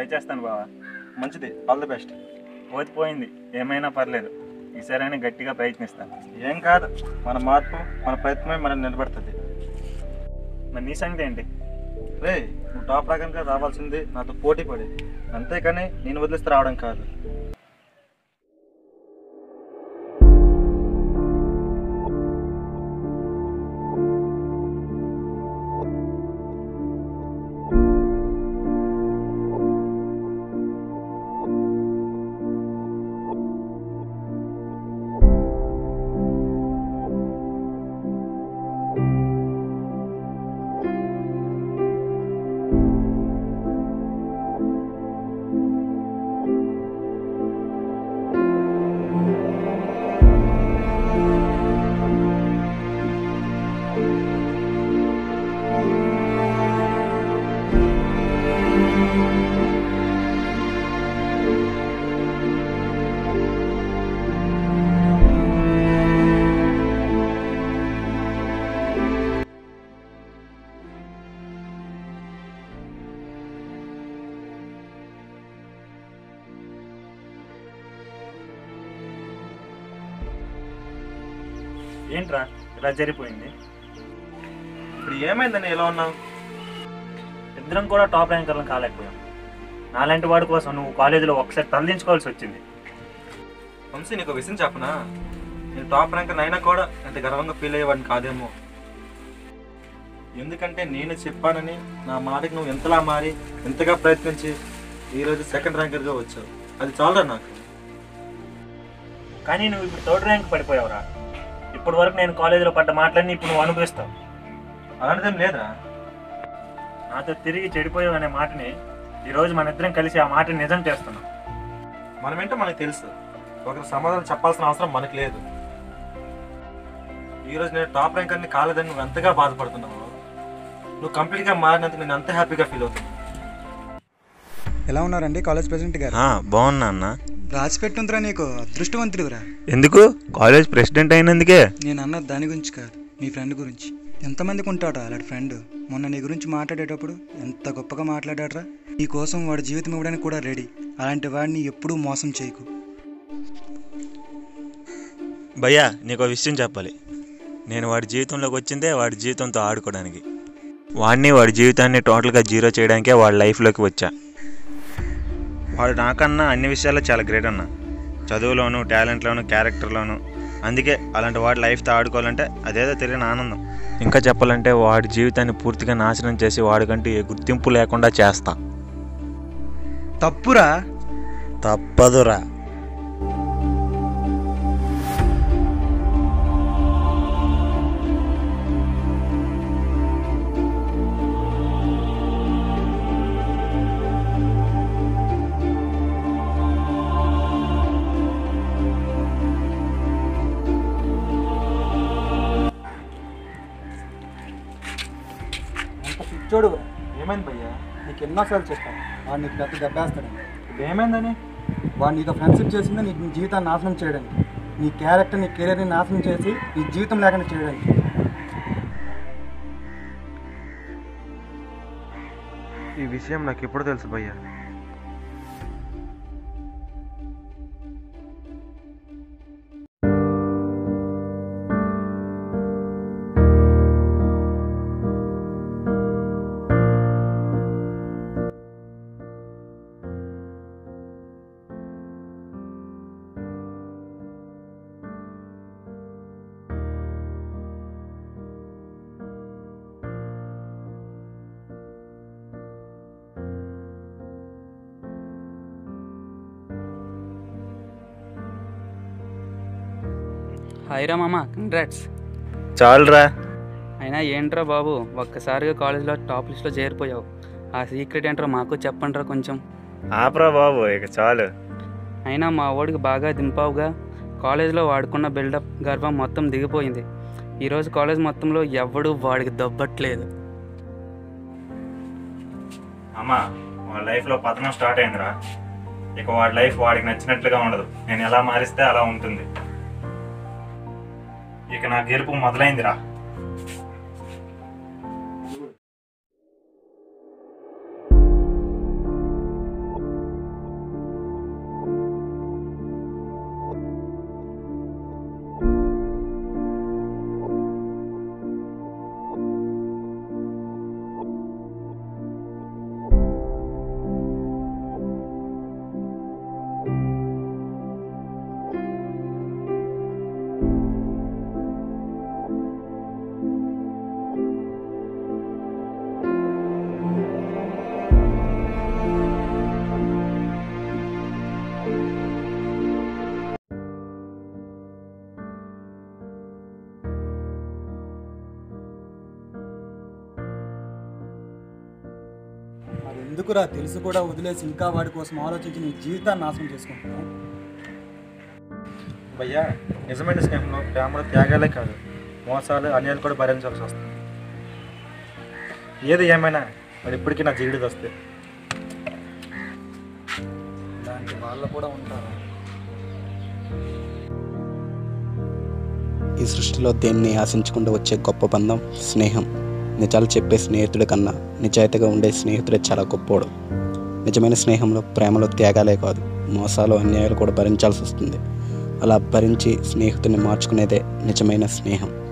చేస్తాను బావా మంచిది ఆల్ ది బెస్ట్ పోతే ఏమైనా పర్లేదు ఈసారైనా గట్టిగా ప్రయత్నిస్తాను ఏం కాదు మన మార్పు మన ప్రయత్నమే మనం నిలబడుతుంది మరి నీ సంగతి ఏంటి రే నువ్వు టాప్ రాగానే రావాల్సింది నాతో పోటీ పడి అంతేకాని నేను వదిలిస్తే రావడం కాదు ఏంట్రా ఇలా జరిగిపోయింది ఇప్పుడు ఏమైందని ఎలా ఉన్నావు ఇద్దరం కూడా టాప్ ర్యాంకర్లను కాలేకపోయాం నాలాంటి వాడి కోసం నువ్వు కాలేజీలో ఒకసారి తరలించుకోవాల్సి వచ్చింది వంశీ నీకు ఒక విషయం చెప్పనా నేను టాప్ ర్యాంకర్ అయినా కూడా అంత గర్వంగా ఫీల్ అయ్యేవాడిని కాదేమో ఎందుకంటే నేను చెప్పానని నా మాటకి నువ్వు ఎంతలా మారి ఎంతగా ప్రయత్నించి ఈరోజు సెకండ్ ర్యాంకర్గా వచ్చావు అది చాలరా నాకు కానీ నువ్వు ఇప్పుడు థర్డ్ ర్యాంక్ పడిపోయావురా ఇప్పటి వరకు నేను కాలేజీలో పడ్డ మాటలన్నీ ఇప్పుడు నువ్వు అనుభవిస్తావు అలాంటిదేం లేదురా నాతో తిరిగి చెడిపోయావు అనే మాటని ఈరోజు మన ఇద్దరం కలిసి ఆ మాటని నిజం చేస్తున్నాం మనమేంటో మనకు తెలుసు ఒకరికి సమాధానం చెప్పాల్సిన అవసరం మనకు లేదు ఈరోజు నేను టాప్ ర్యాంకర్ని కాలేదని నువ్వు ఎంతగా బాధపడుతున్నావు నువ్వు కంప్లీట్గా మారినందుకు నేను అంత హ్యాపీగా ఫీల్ అవుతున్నాను ఎలా ఉన్నారండి కాలేజ్ ప్రెసిడెంట్ గారు బాగున్నా అన్న రాసి పెట్టుందిరా నీకు అదృష్టవంతుడురా ఎందుకు కాలేజ్ ప్రెసిడెంట్ అయినందుకే నేను అన్నది దాని గురించి కాదు మీ ఫ్రెండ్ గురించి ఎంతమందికి ఉంటాడు అలాంటి ఫ్రెండ్ మొన్న నీ గురించి మాట్లాడేటప్పుడు ఎంత గొప్పగా మాట్లాడాడ్రా నీ కోసం వాడి జీవితం ఇవ్వడానికి కూడా రెడీ అలాంటి వాడిని ఎప్పుడూ మోసం చేయకు భయ్యా నీకు విషయం చెప్పాలి నేను వాడి జీవితంలోకి వచ్చిందే వాడి జీవితంతో ఆడుకోవడానికి వాడిని వాడి జీవితాన్ని టోటల్గా జీరో చేయడానికే వాడి లైఫ్లోకి వచ్చా వాడు నాకన్నా అన్ని విషయాల్లో చాలా గ్రేట్ అన్న చదువులోను టాలెంట్లోను క్యారెక్టర్లోను అందుకే అలాంటి వాడి లైఫ్తో ఆడుకోవాలంటే అదేదో తెలియని ఆనందం ఇంకా చెప్పాలంటే వాడి జీవితాన్ని పూర్తిగా నాశనం చేసి వాడికంటూ ఏ గుర్తింపు లేకుండా చేస్తా తప్పురా తప్పదురా అంత పిచ్చోడు ఏమైంది భయ్యా నీకు ఎన్నోసార్లు చెప్పాను వాడు నీకు పెద్ద దెబ్బేస్తాడని ఇప్పుడు ఏమైందని వాడు నీతో ఫ్రెండ్షిప్ చేసింది నీకు నీ జీవితాన్ని నాశనం చేయడానికి నీ క్యారెక్టర్ నీ కెరీర్ని నాశనం చేసి నీ జీవితం లేకుండా చేయడానికి ఈ విషయం నాకు ఎప్పుడు తెలుసు భయ్యా హాయ్ రా మామ కంగ్రాట్స్ చాలురా అయినా ఏంట్రా బాబు ఒక్కసారిగా కాలేజ్లో టాప్ లిస్ట్లో చేరిపోయావు ఆ సీక్రెట్ ఏంట్రా మాకు చెప్పండిరా కొంచెం ఆపరా బాబు ఇక చాలు అయినా మా వాడికి బాగా దింపావుగా కాలేజ్లో వాడుకున్న బిల్డప్ గర్వం మొత్తం దిగిపోయింది ఈరోజు కాలేజ్ మొత్తంలో ఎవడు వాడికి దొబ్బట్లేదు అమ్మా వాడి లైఫ్లో పతనం స్టార్ట్ అయిందిరా ఇక వాడి లైఫ్ వాడికి నచ్చినట్లుగా ఉండదు నేను ఎలా మారిస్తే అలా ఉంటుంది ఇక నా గెలుపు మొదలైందిరా ఎందుకురా తెలుసు కూడా వదిలేసి ఇంకా వాడి కోసం ఆలోచించి నీ జీవితాన్ని నాశనం చేసుకుంటున్నావు భయ్యా నిజమైన స్నేహంలో ప్రేమలో త్యాగాలే కాదు మోసాలు అన్యాయాలు కూడా భరించాల్సి వస్తుంది ఏది ఏమైనా వాడు ఇప్పటికీ నా జీవితం వస్తే ఇలాంటి వాళ్ళు కూడా ఉంటారా ఈ సృష్టిలో దేన్ని ఆశించకుండా వచ్చే గొప్ప బంధం స్నేహం నిజాలు చెప్పే స్నేహితుడి కన్నా నిజాయితీగా ఉండే స్నేహితుడే చాలా గొప్పోడు నిజమైన స్నేహంలో ప్రేమలో త్యాగాలే కాదు మోసాలు అన్యాయాలు కూడా భరించాల్సి వస్తుంది అలా భరించి స్నేహితుడిని మార్చుకునేదే నిజమైన స్నేహం